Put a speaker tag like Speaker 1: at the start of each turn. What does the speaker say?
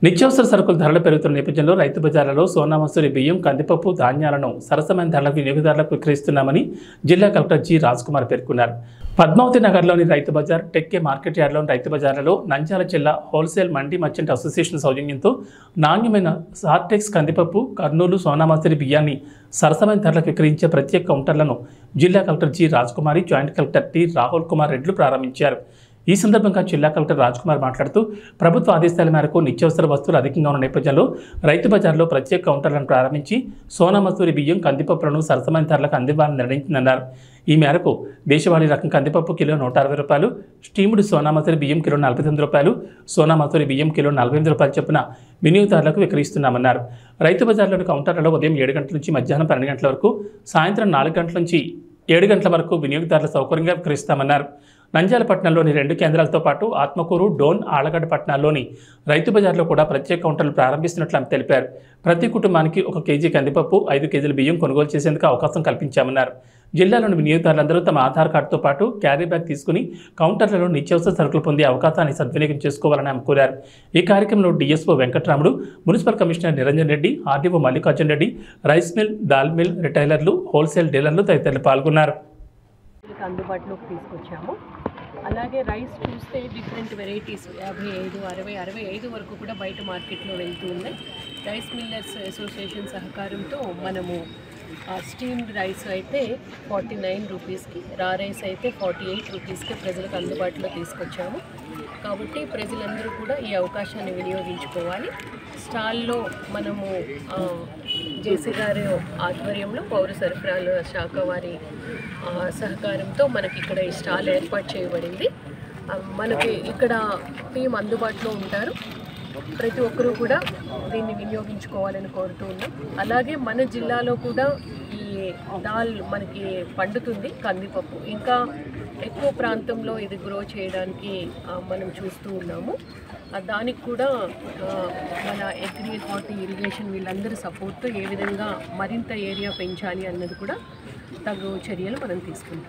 Speaker 1: నిత్యావసర సరుకుల ధరలు పెరుగుతున్న నేపథ్యంలో రైతు బజార్లలో సోనా మసూరి బియ్యం కందిపప్పు ధాన్యాలను సరసమైన ధరలకు వినియోగదారులకు విక్రయిస్తున్నామని జిల్లా కలెక్టర్ జి కుమార్ పేర్కొన్నారు పద్మావతి నగర్లోని రైతు బజార్ టెక్కే మార్కెట్ యార్డ్లోని రైతు బజార్లలో నంద్యాల జిల్లా హోల్సేల్ మండీ మర్చెంట్ అసోసియేషన్ సౌజన్యంతో నాణ్యమైన సార్టెక్స్ కందిపప్పు కర్నూలు సోనా మసూరి బియ్యాన్ని సరసమైన ధరలకు విక్రయించే ప్రత్యేక కౌంటర్లను జిల్లా collector G Kumari joint collector T Rahul Kumar రెడ్లు ప్రారంభించారు ఈ సందర్భంగా జిల్లా కలెక్టర్ రాజ్కుమార్ మాట్లాడుతూ ప్రభుత్వ ఆదేశాల మేరకు నిత్యావసర వస్తువులు అధికంగా ఉన్న నేపథ్యంలో రైతు బజార్లో ప్రత్యేక కౌంటర్లను ప్రారంభించి సోనా మసూరి బియ్యం కందిపప్పులను సరసమైన ధరలకు అందివ్వాలని నిర్ణయించిందన్నారు ఈ మేరకు దేశవాళీ రకం కందిపప్పు కిలో నూట అరవై రూపాయలు స్టీముడు సోనా మసూరి బియ్యం కిలో నలభై తొమ్మిది రూపాయలు సోనా మసూరి బియ్యం కిలో నలభై ఎనిమిది రూపాయలు చొప్పున వినియోగదారులకు విక్రయిస్తున్నామన్నారు రైతు బజార్లోని కౌంటర్లలో ఉదయం ఏడు గంటల నుంచి మధ్యాహ్నం పన్నెండు గంటల వరకు సాయంత్రం నాలుగు గంటల నుంచి ఏడు గంటల వరకు వినియోగదారుల సౌకర్యంగా విక్రయిస్తామన్నారు నంద్యాల పట్టణంలోని రెండు కేంద్రాలతో పాటు ఆత్మకూరు డోన్ ఆలగడ్డ పట్టణాల్లోని రైతు బజార్లో కూడా ప్రత్యేక కౌంటర్లు ప్రారంభిస్తున్నట్లు ఆమె తెలిపారు ప్రతి కుటుంబానికి ఒక కేజీ కందిపప్పు ఐదు కేజీల బియ్యం కొనుగోలు చేసేందుకు అవకాశం కల్పించామన్నారు జిల్లాలోని వినియోగదారులందరూ తమ ఆధార్ కార్డుతో పాటు క్యారీ బ్యాగ్ తీసుకుని కౌంటర్లలో నిత్యావసర సరుకులు పొందే అవకాశాన్ని సద్వినియోగం చేసుకోవాలని ఆమె కోరారు ఈ కార్యక్రమంలో DSO Venkatramudu municipal commissioner Niranjan Reddy RDO Mallikarjun Reddy rice mill dal mill రిటైలర్లు హోల్సేల్ డీలర్లు తదితరులు పాల్గొన్నారు
Speaker 2: వీళ్ళకి అందుబాటులోకి తీసుకొచ్చాము అలాగే రైస్ చూస్తే డిఫరెంట్ వెరైటీస్ యాభై ఐదు అరవై అరవై ఐదు వరకు కూడా బయట మార్కెట్లో వెళ్తూ ఉన్నాయి రైస్ మిల్లర్స్ అసోసియేషన్ సహకారంతో మనము స్టీమ్డ్ రైస్ అయితే ఫార్టీ నైన్ రూపీస్కి రా రైస్ అయితే ఫార్టీ ఎయిట్ రూపీస్కి ప్రజలకు అందుబాటులో తీసుకొచ్చాము కాబట్టి ప్రజలందరూ కూడా ఈ అవకాశాన్ని వినియోగించుకోవాలి స్టాల్లో మనము ఆ, జేసీ గారి ఆధ్వర్యంలో పౌర సరఫరాల శాఖ వారి ఆ, సహకారంతో మనకి ఇక్కడ ఈ స్టాల్ ఏర్పాటు చేయబడింది ఆ, మనకి ఇక్కడ టీం అందుబాటులో ఉంటారు ప్రతి ఒక్కరూ కూడా దీన్ని వినియోగించుకోవాలని కోరుతూ ఉన్నాం అలాగే మన జిల్లాలో కూడా ఈ దాల్ మనకి పండుతుంది కందిపప్పు ఇంకా ఎక్కువ ప్రాంతంలో ఇది గ్రో చేయడానికి ఆ, మనం చూస్తూ ఉన్నాము ఆ, దానికి కూడా ఆ, మన అగ్రి హార్టీ ఇరిగేషన్ వీళ్ళందరి సపోర్ట్తో ఏ విధంగా మరింత ఏరియా పెంచాలి అన్నది కూడా తగు చర్యలు మనం తీసుకుంటాం